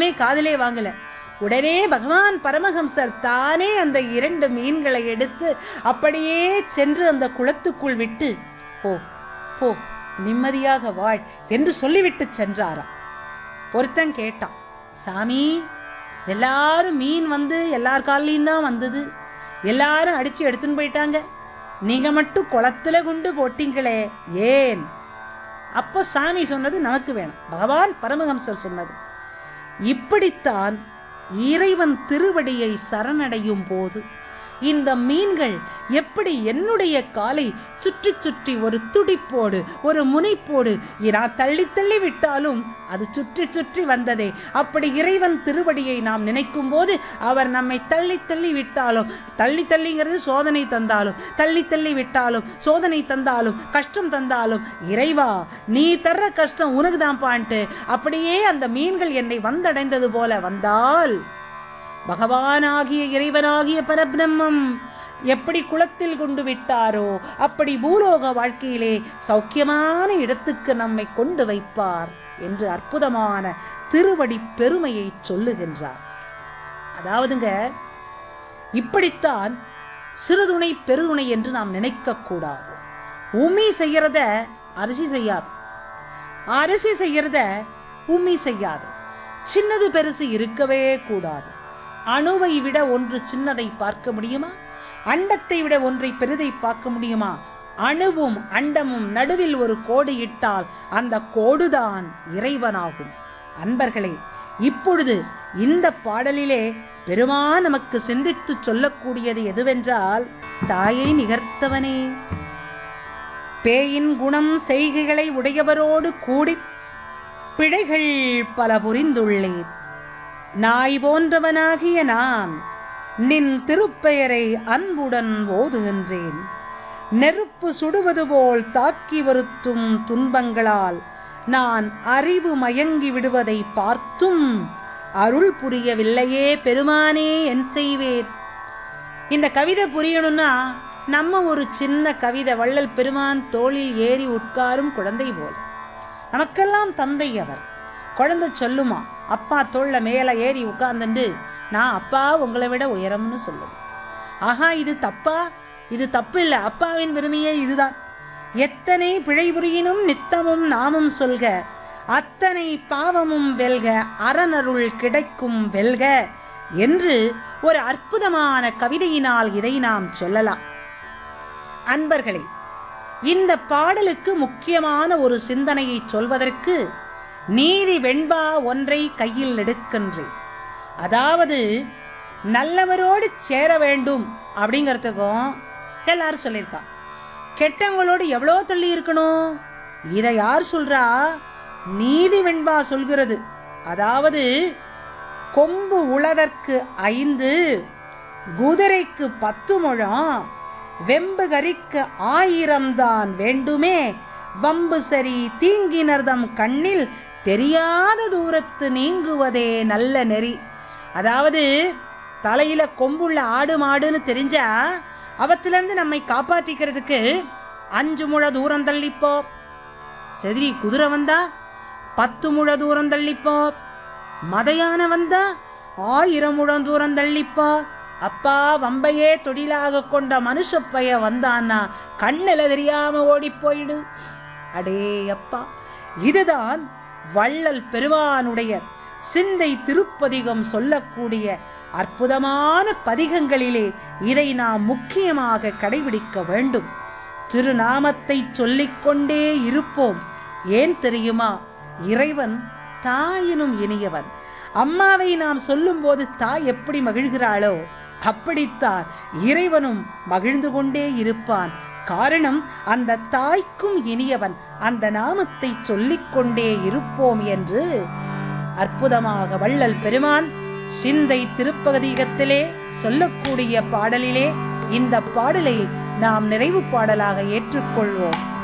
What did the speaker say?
ஒண்ணுமே காதிலே வாங்கல உடனே பகவான் பரமஹம்சர் தானே அந்த இரண்டு மீன்களை எடுத்து அப்படியே சென்று அந்த குளத்துக்குள் விட்டு போ போ நிம்மதியாக வாழ் என்று சொல்லிவிட்டு சென்றாராம் ஒருத்தன் கேட்டான் சாமி எல்லாரும் மீன் வந்து எல்லார் காலையும் தான் வந்தது எல்லாரும் அடிச்சு எடுத்துன்னு போயிட்டாங்க நீங்க மட்டும் குளத்துல கொண்டு போட்டீங்களே ஏன் அப்போ சாமி சொன்னது நமக்கு வேணும் பகவான் பரமஹம்சர் சொன்னது இப்படித்தான் இறைவன் திருவடியை சரணடையும் போது இந்த மீன்கள் எப்படி என்னுடைய காலை சுற்றி சுற்றி ஒரு துடிப்போடு ஒரு முனைப்போடு நான் தள்ளி தள்ளி விட்டாலும் அது சுற்றி சுற்றி வந்ததே அப்படி இறைவன் திருவடியை நாம் நினைக்கும் போது அவர் நம்மை தள்ளி தள்ளி விட்டாலும் தள்ளி தள்ளிங்கிறது சோதனை தந்தாலும் தள்ளி தள்ளி விட்டாலும் சோதனை தந்தாலும் கஷ்டம் தந்தாலும் இறைவா நீ தர்ற கஷ்டம் உனக்கு தான் பான்ட்டு அப்படியே அந்த மீன்கள் என்னை வந்தடைந்தது போல வந்தால் பகவானாகிய இறைவனாகிய பரபிரம்மம் எப்படி குளத்தில் கொண்டு விட்டாரோ அப்படி பூலோக வாழ்க்கையிலே சௌக்கியமான இடத்துக்கு நம்மை கொண்டு வைப்பார் என்று அற்புதமான திருவடி பெருமையை சொல்லுகின்றார் அதாவதுங்க இப்படித்தான் சிறுதுணை பெருதுணை என்று நாம் நினைக்கக்கூடாது உமி செய்யறத அரிசி செய்யாது அரிசி செய்யறத உமி செய்யாது சின்னது பெருசு இருக்கவே கூடாது அணுவை விட ஒன்று சின்னதை பார்க்க முடியுமா அண்டத்தை விட ஒன்றை பெரிதை பார்க்க முடியுமா அணுவும் அண்டமும் நடுவில் ஒரு கோடு இட்டால் அந்த கோடுதான் இறைவனாகும் அன்பர்களே இப்பொழுது இந்த பாடலிலே பெருமான் நமக்கு சிந்தித்து சொல்லக்கூடியது எதுவென்றால் தாயை நிகர்த்தவனே பேயின் குணம் செய்கைகளை உடையவரோடு கூடி பிழைகள் பல புரிந்துள்ளேன் நாய் போன்றவனாகிய நான் நின் திருப்பெயரை அன்புடன் ஓதுகின்றேன் நெருப்பு சுடுவது போல் தாக்கி வருத்தும் துன்பங்களால் நான் அறிவு மயங்கி விடுவதை பார்த்தும் அருள் புரியவில்லையே பெருமானே என் செய்வேன் இந்த கவிதை புரியணும்னா நம்ம ஒரு சின்ன கவிதை வள்ளல் பெருமான் தோளில் ஏறி உட்காரும் குழந்தை போல் நமக்கெல்லாம் தந்தை அவர் குழந்தை சொல்லுமா அப்பா தோளில் மேலே ஏறி உட்கார்ந்துட்டு நான் அப்பா உங்களை விட உயரம்னு சொல்லும் ஆஹா இது தப்பா இது தப்பு இல்லை அப்பாவின் பெருமையே இதுதான் எத்தனை பிழை புரியினும் நித்தமும் நாமும் சொல்க அத்தனை பாவமும் வெல்க அறனருள் கிடைக்கும் வெல்க என்று ஒரு அற்புதமான கவிதையினால் இதை நாம் சொல்லலாம் அன்பர்களே இந்த பாடலுக்கு முக்கியமான ஒரு சிந்தனையை சொல்வதற்கு நீதி வெண்பா ஒன்றை கையில் எடுக்கின்றேன் அதாவது நல்லவரோடு சேர வேண்டும் அப்படிங்கிறதுக்கும் எல்லாரும் சொல்லியிருக்கா கெட்டவங்களோடு எவ்வளோ தள்ளி இருக்கணும் இதை யார் சொல்றா நீதி வெண்பா சொல்கிறது அதாவது கொம்பு உளதற்கு ஐந்து குதிரைக்கு பத்து முழம் வெம்பு கரிக்கு ஆயிரம் தான் வேண்டுமே வம்பு சரி தீங்கினர்தம் கண்ணில் தெரியாத தூரத்து நீங்குவதே நல்ல நெறி அதாவது தலையில கொம்புள்ள ஆடு மாடுன்னு தெரிஞ்சா அவத்திலிருந்து நம்மை காப்பாற்றிக்கிறதுக்கு அஞ்சு முழ தூரம் தள்ளிப்போ செதிரி குதிரை வந்தா பத்து முழ தூரம் தள்ளிப்போ மதையான வந்தா ஆயிரம் முழம் தூரம் தள்ளிப்போ அப்பா வம்பையே தொழிலாக கொண்ட மனுஷப்பைய வந்தான்னா கண்ணில் தெரியாம ஓடி போயிடு அடே அப்பா இதுதான் வள்ளல் பெருமானுடைய சிந்தை திருப்பதிகம் சொல்லக்கூடிய அற்புதமான பதிகங்களிலே இதை நாம் முக்கியமாக கடைபிடிக்க வேண்டும் திருநாமத்தை சொல்லிக்கொண்டே இருப்போம் ஏன் தெரியுமா இறைவன் தாயினும் இனியவன் அம்மாவை நாம் சொல்லும்போது தாய் எப்படி மகிழ்கிறாளோ அப்படித்தான் இறைவனும் மகிழ்ந்து கொண்டே இருப்பான் காரணம் அந்த தாய்க்கும் இனியவன் அந்த நாமத்தை சொல்லிக்கொண்டே இருப்போம் என்று அற்புதமாக வள்ளல் பெருமான் சிந்தை திருப்பதிகத்திலே சொல்லக்கூடிய பாடலிலே இந்த பாடலை நாம் நிறைவு பாடலாக ஏற்றுக்கொள்வோம்